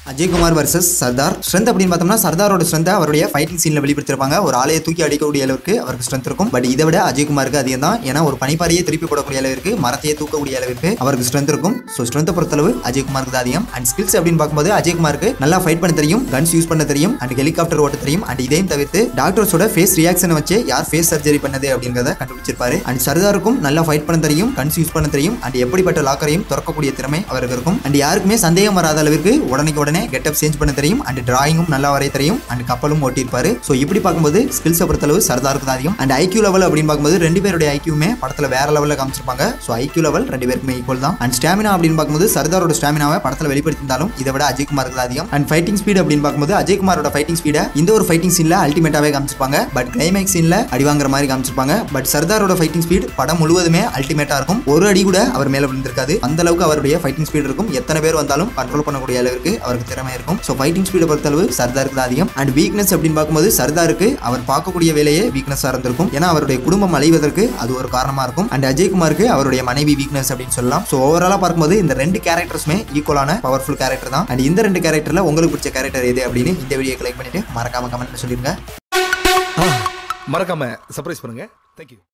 Ajaykumar versus Sardar strength அப்படின்னு பார்த்தோம்னா சர்தாரோட strength அவருடைய ஃபைட்டிங் சீனில் வெளிப்படுத்திருப்பாங்க ஒரு ஆலையை தூக்கி அடிக்கக்கூடிய அளவுக்கு அவருக்கு ஸ்ட்ரென்த் இருக்கும் பட் இதை விட அஜய்குமாருக்கு அதிகம் தான் ஏன்னா ஒரு பனிப்பாறையை திருப்பி போடக்கூடிய அளவிற்கு மரத்தையே தூக்கக்கூடிய அளவிற்கு அவருக்கு ஸ்ட்ரென்த் இருக்கும் ஸோ ஸ்ட்ரென்த்தை பொறுத்தளவு அஜய்குமாருக்கு தான் அதிகம் அண்ட் ஸ்கில்ஸ் அப்படின்னு பார்க்கும்போது அஜய்குமாருக்கு நல்லா ஃபைட் பண்ண தெரியும் கன்ஸ் யூஸ் பண்ண தெரியும் அண்ட் ஹெலிகாப்டர் ஓட்ட தெரியும் அண்ட் இதையும் தவிர்த்து டாக்டர்ஸோட ஃபேஸ் ரியாக்ஷனை வச்சு யார் ஃபேஸ் சர்ஜரி பண்ணது அப்படிங்கிறத கண்டுபிடிச்சிருப்பாரு அண்ட் சர்தாருக்கும் நல்லா ஃபைட் பண்ண தெரியும் கன்ஸ் யூஸ் பண்ண தெரியும் அண்ட் எப்படிப்பட்ட லாக்கரையும் திறக்கக்கூடிய திறமை அவருக்கு இருக்கும் அண்ட் யாருக்குமே சந்தேகம் வராத அளவிற்கு உடனே உடனே கெட்டப் சேஞ்ச் பண்ண தெரியும் அண்ட் டிராயிங்கும் நல்லா வரைய தெரியும் அண்ட் கப்பலும் ஓட்டியிருப்பாரு ஸோ இப்படி பார்க்கும்போது ஸ்கில்ஸை பொறுத்தளவு சர்தாருக்கு தான் அதிகம் அண்ட் ஐக்யூ லெவல் அப்படின்னு பார்க்கும்போது ரெண்டு பேருடைய ஐக்யூமே படத்தில் வேற லெவலில் காமிச்சிருப்பாங்க ஸோ ஐக்யூ லெவல் ரெண்டு பேருக்குமே ஈக்குவல் தான் அண்ட் ஸ்டாமினா அப்படின்னு பார்க்கும்போது சர்தாரோட ஸ்டாமினாவை படத்தில் வெளிப்படுத்தியிருந்தாலும் இதை விட அஜய்குமாருக்கு தான் அதிகம் அண்ட் ஃபைட்டிங் ஸ்பீட் அப்படின்னு பார்க்கும்போது அஜய்குமாரோட ஃபைட்டிங் ஸ்பீடை இந்த ஒரு ஃபைட்டிங் சீனில் அல்டிமேட்டாவே காமிச்சிருப்பாங்க பட் கிளைமேக்ஸ் சீனில் அடி வாங்குற மாதிரி காமிச்சிருப்பாங்க பட் சர்தாரோட ஃபைட்டிங் ஸ்பீட் படம் முழுவதுமே அல்டிமேட்டா இருக்கும் ஒரு அடி கூட அவர் மேல விழுந்திருக்காது அந்த அளவுக்கு அவருடைய ஃபைட்டிங் ஸ்பீட் இருக்கும் எத்தனை பேர் வந்தாலும் கண்ட்ரோல் பண்ணக்கூடிய அளவுக்கு அவருக்கு திறமை இருக்கும் ஸோ ஃபைட்டிங் ஸ்பீடை பொறுத்தளவு சர்தாருக்கு தான் அதிகம் அண்ட் வீக்னஸ் அப்படின்னு பார்க்கும்போது சர்தாருக்கு அவர் பார்க்கக்கூடிய வேலையே வீக்னஸாக இருந்திருக்கும் ஏன்னா அவருடைய குடும்பம் அழிவதற்கு அது ஒரு காரணமா இருக்கும் அண்ட் அஜய்குமாருக்கு அவருடைய மனைவி வீக்னஸ் அப்படின்னு சொல்லலாம் ஸோ ஓவராலாக பார்க்கும்போது இந்த ரெண்டு கேரக்டர்ஸுமே ஈக்குவலான பவர்ஃபுல் கேரக்டர் தான் அண்ட் இந்த ரெண்டு கேரக்டர்ல உங்களுக்கு பிடிச்ச கேரக்டர் எது அப்படின்னு இந்த வீடியோ கிளிக் பண்ணிட்டு மறக்காம கமெண்ட்ல சொல்லிருங்க மறக்காம சர்ப்ரைஸ் பண்ணுங்க தேங்க்யூ